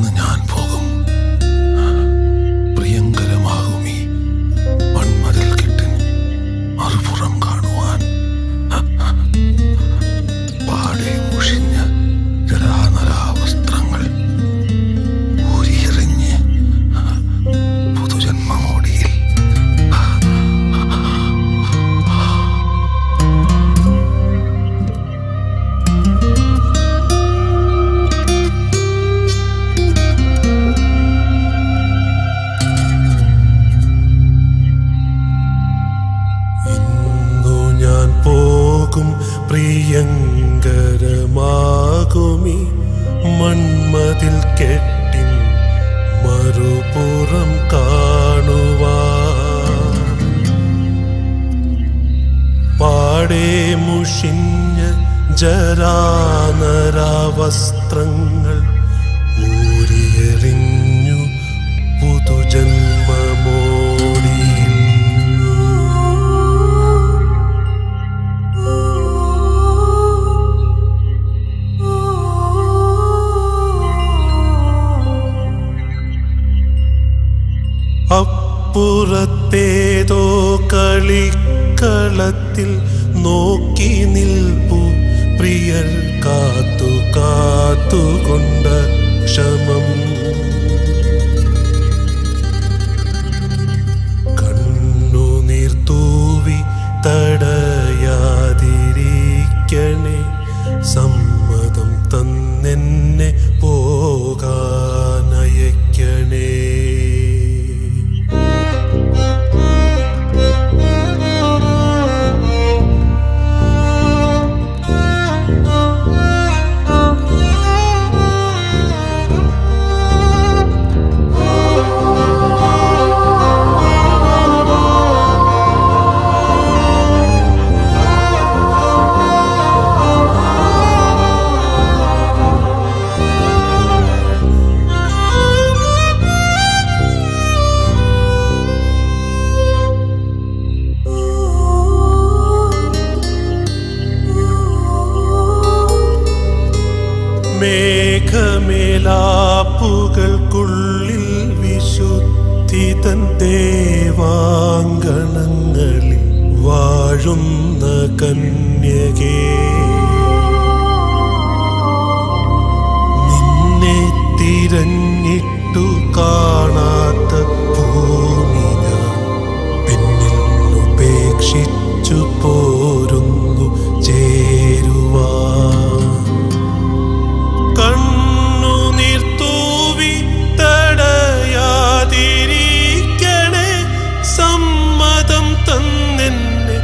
ഇന്ന് ഞാൻ പോകും പ്രിയങ്കരമാകും ഈ മൺമതിൽ കെട്ടിൻ മറുപുറം കാണുവാൻ പാടെ മുഷിഞ്ഞ ജരാനരാവസ്ത്രങ്ങൾ ഊരിയെറിഞ്ഞ് പുതുജന്മമോടിയിൽ ഇന്നു ഞാൻ പോകും പ്രിയങ്കരമാകുമി മൺമതിൽ കെട്ടിൻ മറുപുറം കാണുവാ പാടെ മുഷിഞ്ഞ ജരാനരാവസ്ത്രങ്ങൾ ഊരിയെറിഞ്ഞു പുതുജന്മമോടിയിൽ അപ്പുറത്തേതോ കളിക്കളത്തിൽ നോക്കി നിൽപ്പു പ്രിയർ കാത്തു കാത്തുകൊണ്ട ക്ഷമം കണ്ണുനീർ തൂവി തടയാതിരിക്കണേ സമ്മതം തന്നെന്നെ പോകാനയക്കണേ മേഘമേലാപ്പുകൾക്കുള്ളിൽ വിശുദ്ധിതൻ ദേവാങ്കണങ്ങളിൽ വാഴുന്ന കന്യകേ നിന്നെ തിരഞ്ഞിട്ടു കാണാത്ത ഭൂമി ഞാൻ പിന്നിൽ ഉപേക്ഷിച്ചു പോരുന്നു ചേരുവാൻ കണ്ണുനീർ തൂവി തടയാതിരിക്കണേ സമ്മതം തന്നെന്നെ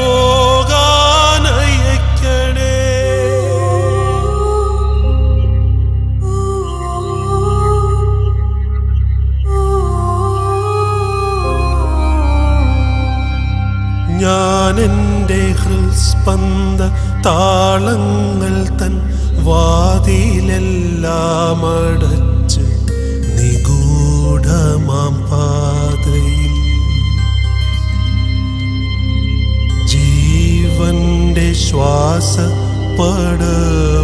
പോകാനയക്കണേ ഞാൻ എൻ്റെ ഹൃസ്പന്ദ താളങ്ങൾ തൻ വാതിലെല്ലാം അടച്ച് നിഗൂഢമാം പാതയിൽ ജീവന്റെ ശ്വാസ പട